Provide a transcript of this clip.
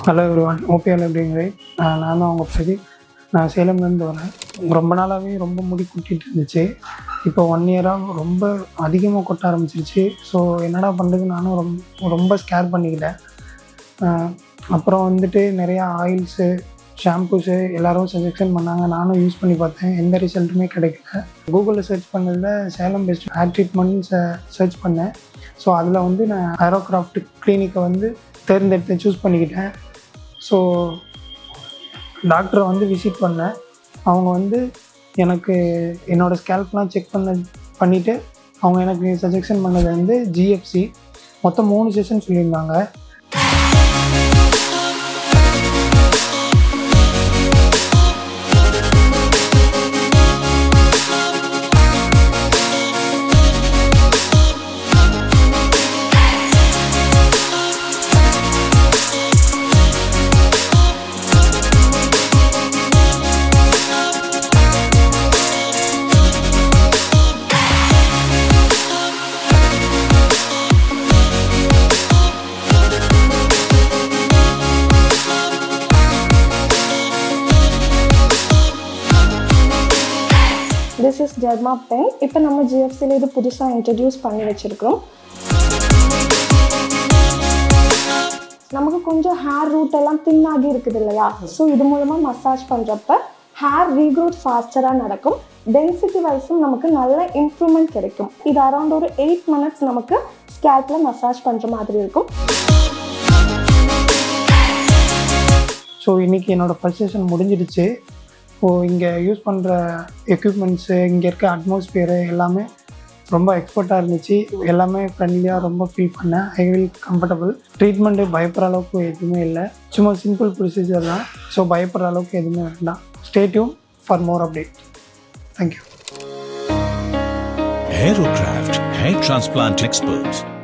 hello everyone ஓபிஎல் அப்படிங்கிற நான் தான் அவங்க பிரதீப் நான் சேலம்லேருந்து வரேன் ரொம்ப நாளாகவே ரொம்ப முடி கொட்டிட்டு இருந்துச்சு இப்போ ஒன் இயராக ரொம்ப அதிகமாக கொட்ட ஆரம்பிச்சிருச்சு ஸோ என்னடா பண்ணுறது நானும் ரொம்ப ரொம்ப ஸ்கேர் பண்ணிக்கிட்டேன் ஆஹ் அப்புறம் வந்துட்டு நிறையா ஆயில்ஸு ஷாம்பூஸு எல்லாரும் சஜெக்ஷன் பண்ணாங்க நானும் யூஸ் பண்ணி பார்த்தேன் எந்த ரிசல்ட்டுமே கிடைக்கல கூகுளில் சர்ச் பண்ணதில் Salem best hair treatment search பண்ணேன் ஸோ அதில் வந்து நான் ஏரோக்ராஃப்ட் கிளினிக்கை வந்து தேர்ந்தெடுத்து சூஸ் பண்ணிக்கிட்டேன் ஸோ டாக்டரை வந்து விசிட் பண்ணேன் அவங்க வந்து எனக்கு என்னோடய ஸ்கேல்ப்லாம் செக் பண்ண பண்ணிவிட்டு அவங்க எனக்கு சஜெக்ஷன் பண்ணது வந்து ஜிஎஃப்சி மொத்தம் மூணு செஷன் சொல்லியிருந்தாங்க திஸ் இஸ் ஜெர்மா பென் இப்போ நம்ம ஜிஎஃப்சியில் இது புதுசாக இன்ட்ரடியூஸ் பண்ணி வச்சுருக்கிறோம் நமக்கு கொஞ்சம் ஹேர் ரூட் எல்லாம் பின்னாகி இருக்குது இல்லையா ஸோ இது மூலமாக மசாஜ் பண்ணுறப்ப ஹேர் ரீக்ரோத் ஃபாஸ்டராக நடக்கும் டென்சிட்டி வைஸும் நமக்கு நல்ல இம்ப்ரூவ்மெண்ட் கிடைக்கும் இது அரௌண்ட் ஒரு எயிட் மினிட்ஸ் நமக்கு ஸ்கேல்பில் மசாஜ் பண்ணுற மாதிரி இருக்கும் ஸோ இன்றைக்கி என்னோடய ஃபர்ஸ்ட் செஷன் முடிஞ்சிடுச்சு ஸோ இங்கே யூஸ் பண்ணுற எக்யூப்மெண்ட்ஸு இங்கே இருக்க அட்மாஸ்பியரு எல்லாமே ரொம்ப எக்ஸ்பர்ட்டாக இருந்துச்சு எல்லாமே ஃப்ரெண்ட்லியாக ரொம்ப ஃபீல் பண்ணேன் ஐ வில் கம்ஃபர்டபுள் ட்ரீட்மெண்ட்டு பயப்படுற அளவுக்கு எதுவுமே இல்லை சும்மா சிம்பிள் ப்ரொசீஜர் தான் ஸோ பயப்படுற அளவுக்கு எதுவுமே வேண்டாம் stay tuned for more update thank you Aerocraft Hair Transplant Experts